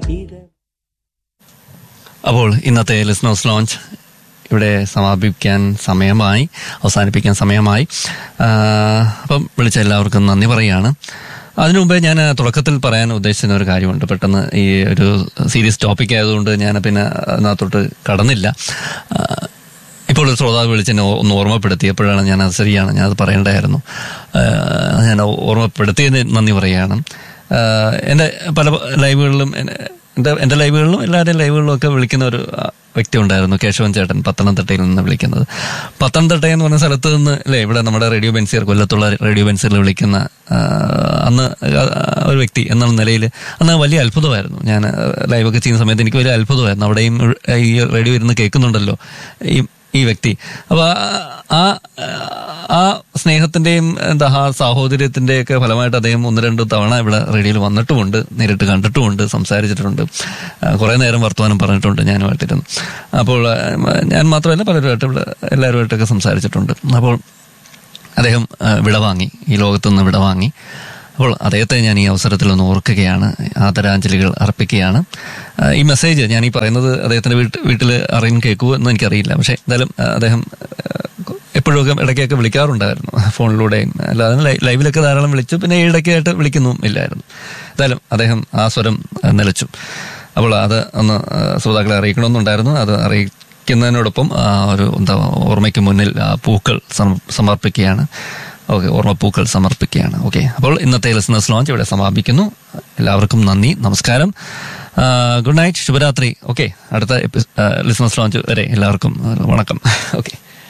അപ്പോൾ ഇന്നത്തെ ലിസ്നോസ് ലോഞ്ച് ഇവിടെ സമാപിക്കാൻ സമയമായി അവസാനിപ്പിക്കാൻ സമയമായി ആ, അപ്പം വിളിച്ച എല്ലാവർക്കും നന്ദി പറയുകയാണ് അതിനു മുമ്പേ ഞാൻ തുടക്കത്തിൽ പറയാൻ ഉദ്ദേശിക്കുന്ന ഒരു കാര്യമുണ്ട് പെട്ടെന്ന് ഈ ഒരു സീരിയസ് ടോപ്പിക് ആയതുകൊണ്ട് ഞാൻ പിന്നെ അതിനകത്തോട്ട് കടന്നില്ല ആ, ഇപ്പോൾ ഒരു ശ്രോതാവ് വിളിച്ച് എന്നെ ഒന്ന് ഓർമ്മപ്പെടുത്തിയപ്പോഴാണ് ഞാൻ അത് ശരിയാണ് ഞാൻ അത് പറയേണ്ടായിരുന്നു ആ, ഞാൻ ഓർമ്മപ്പെടുത്തിയതിന് നന്ദി പറയുകയാണ് ആ, എൻ്റെ പല ലൈവുകളിലും എന്നെ- എൻ്റെ എൻ്റെ ലൈവുകളിലും എല്ലാവരുടെയും ലൈവുകളിലും ഒക്കെ വിളിക്കുന്ന ഒരു ആ, വ്യക്തി ഉണ്ടായിരുന്നു കേശവൻ ചേട്ടൻ പത്തനംതിട്ടയിൽ നിന്ന് വിളിക്കുന്നത് പത്തനംതിട്ട എന്ന് പറഞ്ഞ സ്ഥലത്ത് നിന്ന് അല്ലേ ഇവിടെ നമ്മുടെ റേഡിയോ ബെൻസിയർ കൊല്ലത്തുള്ള റേഡിയോ ബെൻസിയറിൽ വിളിക്കുന്ന ആ, അന്ന് ആ, ഒരു വ്യക്തി എന്ന നിലയിൽ അന്ന് വലിയ അത്ഭുതമായിരുന്നു ഞാൻ ലൈവൊക്കെ ചെയ്യുന്ന സമയത്ത് എനിക്ക് വലിയ അത്ഭുതമായിരുന്നു അവിടെയും ഈ റേഡിയോ ഇരുന്ന് കേൾക്കുന്നുണ്ടല്ലോ ഈ ഈ വ്യക്തി അപ്പൊ ആ ആ സ്നേഹത്തിന്റെയും എന്താ ആ സാഹോദര്യത്തിന്റെയും ഒക്കെ ഫലമായിട്ട് അദ്ദേഹം ഒന്ന് രണ്ട് തവണ ഇവിടെ റേഡിയോയിൽ വന്നിട്ടുമുണ്ട് നേരിട്ട് കണ്ടിട്ടുമുണ്ട് സംസാരിച്ചിട്ടുണ്ട് ആ, കുറെ നേരം വർത്തമാനം പറഞ്ഞിട്ടുണ്ട് ഞാനുമായിട്ടിരുന്നു അപ്പോൾ ആ, ഞാൻ മാത്രമല്ല പലരുമായിട്ട് ഇവിടെ എല്ലാവരുമായിട്ടൊക്കെ സംസാരിച്ചിട്ടുണ്ട് അപ്പോൾ അദ്ദേഹം ആ, വിടവാങ്ങി ഈ ലോകത്തുനിന്ന് വിടവാങ്ങി അപ്പോൾ അദ്ദേഹത്തെ ഞാൻ ഈ അവസരത്തിൽ ഒന്ന് ഓർക്കുകയാണ് ആദരാഞ്ജലികൾ അർപ്പിക്കുകയാണ് ആ, ഈ മെസ്സേജ് ഞാൻ ഈ പറയുന്നത് അദ്ദേഹത്തിന്റെ വീട്ട് വീട്ടിൽ അറിയും കേൾക്കുമോ എന്ന് എനിക്കറിയില്ല പക്ഷേ എന്തായാലും ആ, അദ്ദേഹം എപ്പോഴൊക്കെ ഇടയ്ക്കൊക്കെ വിളിക്കാറുണ്ടായിരുന്നു ഫോണിലൂടെയും അല്ലാതെ ലൈ- ലൈവിലൊക്കെ ധാരാളം വിളിച്ചു പിന്നെ ഈ ഇടയ്ക്കായിട്ട് വിളിക്കുന്നും ഇല്ലായിരുന്നു എന്തായാലും അദ്ദേഹം ആ സ്വരം ആ, നിലച്ചു അപ്പോൾ അത് ഒന്ന് ആ, ശ്രോതാക്കളെ അറിയിക്കണമെന്നുണ്ടായിരുന്നു അത് അറിയിക്കുന്നതിനോടൊപ്പം ആ, ഒരു എന്താ ഓർമ്മയ്ക്ക് മുന്നിൽ ആ, പൂക്കൾ സമ- സമർപ്പിക്കുകയാണ് ഓക്കെ ഓർമ്മപ്പൂക്കൾ സമർപ്പിക്കുകയാണ് ഓക്കെ അപ്പോൾ ഇന്നത്തെ ലിസണേഴ്സ് ലോഞ്ച് ഇവിടെ സമാപിക്കുന്നു എല്ലാവർക്കും നന്ദി നമസ്കാരം ഗുഡ് നൈറ്റ് ശുഭരാത്രി ഓക്കെ അടുത്ത ലിസണേഴ്സ് ലോഞ്ച് വരെ എല്ലാവർക്കും ആ, വണക്കം okay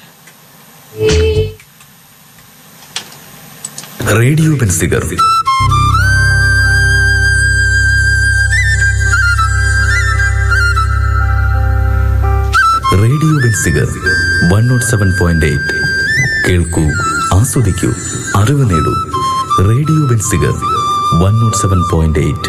radio Benziger radio Benziger one naught seven point eight കേൾക്കൂ ആസ്വദിക്കൂ അറിവ് നേടൂ radio Benziger one naught seven point eight